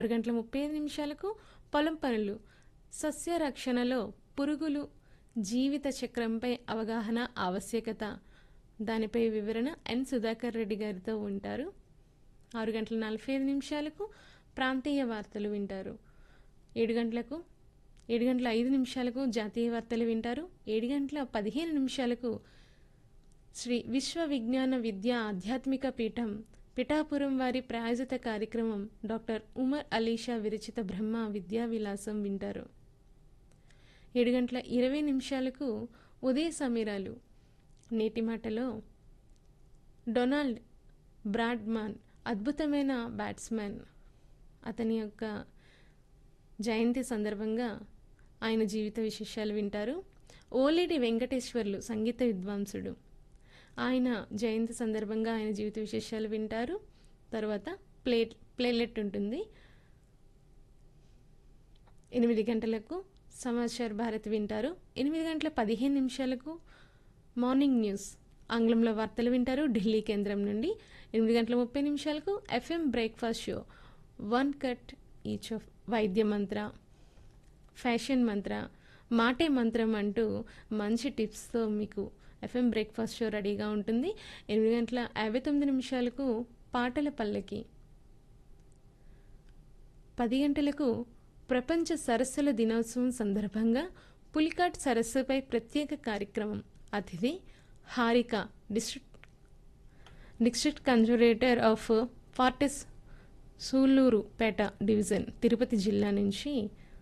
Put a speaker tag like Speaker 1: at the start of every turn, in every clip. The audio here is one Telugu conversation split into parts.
Speaker 1: ఆరు గంటల ముప్పై ఐదు నిమిషాలకు పొలం పనులు సస్య రక్షణలో పురుగులు జీవిత చక్రంపై అవగాహన ఆవశ్యకత దానిపై వివరణ ఎన్ సుధాకర్ రెడ్డి గారితో ఉంటారు ఆరు గంటల నలభై ఐదు నిమిషాలకు ప్రాంతీయ వార్తలు వింటారు ఏడు గంటలకు ఏడు గంటల ఐదు నిమిషాలకు జాతీయ వార్తలు వింటారు ఏడు గంటల పదిహేను నిమిషాలకు శ్రీ విశ్వ విజ్ఞాన విద్యా ఆధ్యాత్మిక పీఠం పిఠాపురం వారి ప్రాయోజిత కార్యక్రమం డాక్టర్ ఉమర్ అలీషా విరచిత బ్రహ్మ విద్యా విలాసం వింటారు ఏడు గంటల ఇరవై నిమిషాలకు ఉదయ సమీరాలు నేటి మాటలో డొనాల్డ్ బ్రాడ్మాన్ అద్భుతమైన బ్యాట్స్మెన్ అతని యొక్క జయంతి సందర్భంగా ఆయన జీవిత విశేషాలు వింటారు ఓలేటి వెంకటేశ్వర్లు సంగీత విద్వాంసుడు ఆయన జయంతి సందర్భంగా ఆయన జీవిత విశేషాలు వింటారు తర్వాత ప్లే ప్లేలెట్ ఉంటుంది ఎనిమిది గంటలకు సమాచార్ భారత్ వింటారు ఎనిమిది గంటల పదిహేను నిమిషాలకు మార్నింగ్ న్యూస్ ఆంగ్లంలో వార్తలు వింటారు ఢిల్లీ కేంద్రం నుండి ఎనిమిది గంటల ముప్పై నిమిషాలకు FM breakfast show one cut each of వైద్య మంత్ర ఫ్యాషన్ మంత్ర మాటే మంత్రం అంటూ మంచి టిప్స్తో మీకు ఎఫ్ఎం బ్రేక్ఫాస్ట్ షో రెడీగా ఉంటుంది ఎనిమిది గంటల యాభై తొమ్మిది నిమిషాలకు పాటల పల్లకి పది గంటలకు ప్రపంచ సరస్సుల దినోత్సవం సందర్భంగా పులికాట్ సరస్సుపై ప్రత్యేక కార్యక్రమం అతిథి Harika district district conservator of forests Sullurpeta division Tirupati జిల్లా నుంచి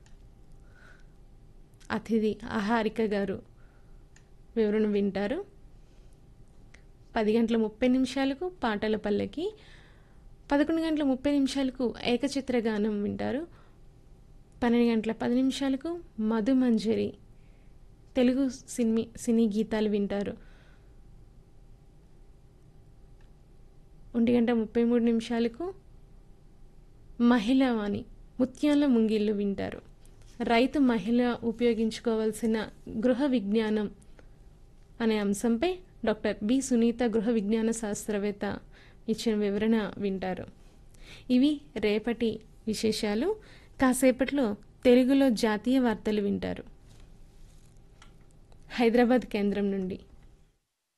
Speaker 1: అతిథి హారిక గారు వివరణ వింటారు పది గంటల ముప్పై నిమిషాలకు పాటల పల్లకి పదకొండు గంటల ముప్పై నిమిషాలకు ఏకచిత్ర గానం వింటారు పన్నెండు గంటల పది నిమిషాలకు మధుమంజరి తెలుగు సినిమీ సినీ గీతాలు వింటారు ఒంటి గంట ముప్పై మూడు నిమిషాలకు మహిళా వాణి ముత్యాల ముంగిళ్ళు వింటారు రైతు మహిళ ఉపయోగించుకోవాల్సిన గృహ విజ్ఞానం అనే అంశంపై డాక్టర్ బి సునీత గృహ విజ్ఞాన శాస్త్రవేత్త ఇచ్చిన వివరణ వింటారు ఇవి రేపటి విశేషాలు కాసేపట్లో తెలుగులో జాతీయ వార్తలు వింటారు హైదరాబాద్ కేంద్రం నుండి